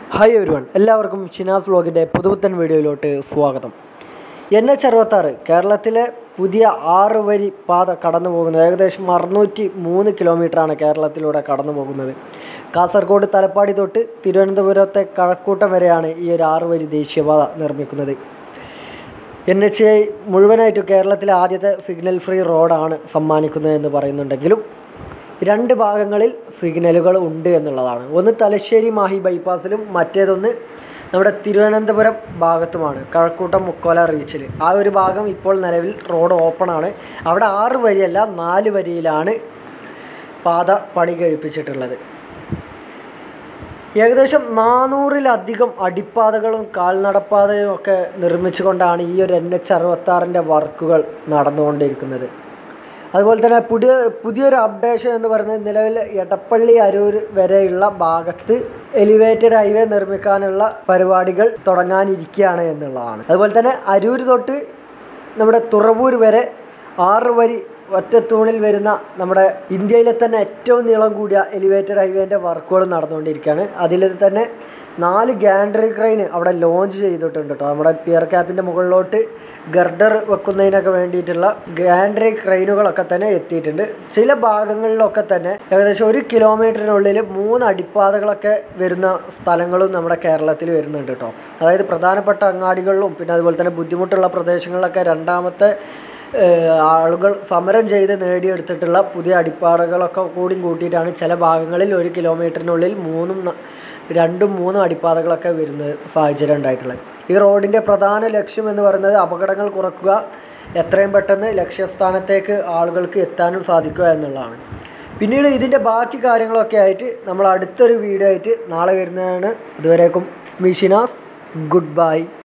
hi every one എല്ലാവർക്കും ഷിനാസ് വ്ലോഗിൻ്റെ പുതുപുത്തൻ വീഡിയോയിലോട്ട് സ്വാഗതം എൻ എച്ച് അറുപത്താറ് കേരളത്തിലെ പുതിയ ആറ് വരി പാത കടന്നു പോകുന്നത് ഏകദേശം അറുന്നൂറ്റി മൂന്ന് കിലോമീറ്ററാണ് കേരളത്തിലൂടെ കടന്നു പോകുന്നത് കാസർഗോഡ് തലപ്പാടി തൊട്ട് തിരുവനന്തപുരത്തെ കഴക്കൂട്ടം വരെയാണ് ഈ ഒരു ആറ് വരി ദേശീയപാത നിർമ്മിക്കുന്നത് എൻ എച്ച് ഐ മുഴുവനായിട്ട് കേരളത്തിലെ ആദ്യത്തെ സിഗ്നൽ ഫ്രീ റോഡാണ് സമ്മാനിക്കുന്നത് എന്ന് പറയുന്നുണ്ടെങ്കിലും രണ്ട് ഭാഗങ്ങളിൽ സിഗ്നലുകൾ ഉണ്ട് എന്നുള്ളതാണ് ഒന്ന് തലശ്ശേരി മാഹി ബൈപ്പാസിലും മറ്റേതൊന്ന് നമ്മുടെ തിരുവനന്തപുരം ഭാഗത്തുമാണ് കഴക്കൂട്ടം മുക്കോല റീച്ചിൽ ആ ഒരു ഭാഗം ഇപ്പോൾ നിലവിൽ റോഡ് ഓപ്പൺ ആണ് അവിടെ ആറ് വരിയല്ല നാല് വരിയിലാണ് പാത പണി കഴിപ്പിച്ചിട്ടുള്ളത് ഏകദേശം നാനൂറിലധികം അടിപ്പാതകളും കാൽനടപ്പാതയും ഒക്കെ നിർമ്മിച്ചുകൊണ്ടാണ് ഈ ഒരു എൻ എച്ച് അറുപത്താറിൻ്റെ വർക്കുകൾ നടന്നുകൊണ്ടിരിക്കുന്നത് അതുപോലെ തന്നെ പുതിയ പുതിയൊരു അപ്ഡേഷൻ എന്ന് പറയുന്നത് നിലവിൽ എടപ്പള്ളി അരൂർ വരെയുള്ള ഭാഗത്ത് എലിവേറ്റഡ് ഹൈവേ നിർമ്മിക്കാനുള്ള പരിപാടികൾ തുടങ്ങാനിരിക്കുകയാണ് എന്നുള്ളതാണ് അതുപോലെ തന്നെ അരൂർ തൊട്ട് നമ്മുടെ തുറവൂർ വരെ ആറ് വരി ഒറ്റത്തൂണിൽ വരുന്ന നമ്മുടെ ഇന്ത്യയിലെ തന്നെ ഏറ്റവും നീളം കൂടിയ എലിവേറ്റഡ് ഹൈവേൻ്റെ വർക്കുകൾ നടന്നുകൊണ്ടിരിക്കുകയാണ് അതിൽ തന്നെ നാല് ഗാൻഡറി ക്രെയിൻ അവിടെ ലോഞ്ച് ചെയ്തിട്ടുണ്ട് കേട്ടോ നമ്മുടെ പിയർ ക്യാപ്പിൻ്റെ മുകളിലോട്ട് ഗർഡർ വെക്കുന്നതിനൊക്കെ വേണ്ടിയിട്ടുള്ള ഗാൻഡറി ക്രെയിനുകളൊക്കെ തന്നെ എത്തിയിട്ടുണ്ട് ചില ഭാഗങ്ങളിലൊക്കെ തന്നെ ഏകദേശം ഒരു കിലോമീറ്ററിനുള്ളിൽ മൂന്ന് അടിപ്പാതകളൊക്കെ വരുന്ന സ്ഥലങ്ങളും നമ്മുടെ കേരളത്തിൽ വരുന്നുണ്ട് കേട്ടോ അതായത് പ്രധാനപ്പെട്ട അങ്ങാടികളിലും പിന്നെ അതുപോലെ തന്നെ ബുദ്ധിമുട്ടുള്ള പ്രദേശങ്ങളിലൊക്കെ രണ്ടാമത്തെ ഏഹ് ആളുകൾ സമരം ചെയ്ത് നേടിയെടുത്തിട്ടുള്ള പുതിയ അടിപ്പാതകളൊക്കെ കൂടി കൂട്ടിയിട്ടാണ് ചില ഭാഗങ്ങളിൽ ഒരു കിലോമീറ്ററിനുള്ളിൽ മൂന്നും ന- രണ്ടും മൂന്നും അടിപ്പാതകളൊക്കെ വരുന്ന സാഹചര്യം ഉണ്ടായിട്ടുള്ളത് ഈ റോഡിൻ്റെ പ്രധാന ലക്ഷ്യം എന്ന് പറയുന്നത് അപകടങ്ങൾ കുറക്കുക എത്രയും പെട്ടെന്ന് ലക്ഷ്യസ്ഥാനത്തേക്ക് ആളുകൾക്ക് എത്താനും സാധിക്കുക എന്നുള്ളതാണ് പിന്നീട് ഇതിൻ്റെ ബാക്കി കാര്യങ്ങളൊക്കെ ആയിട്ട് നമ്മൾ അടുത്തൊരു വീഡിയോ ആയിട്ട് നാളെ വരുന്നതാണ് ഇതുവരേക്കും സ്മിഷിനാസ് ഗുഡ് ബൈ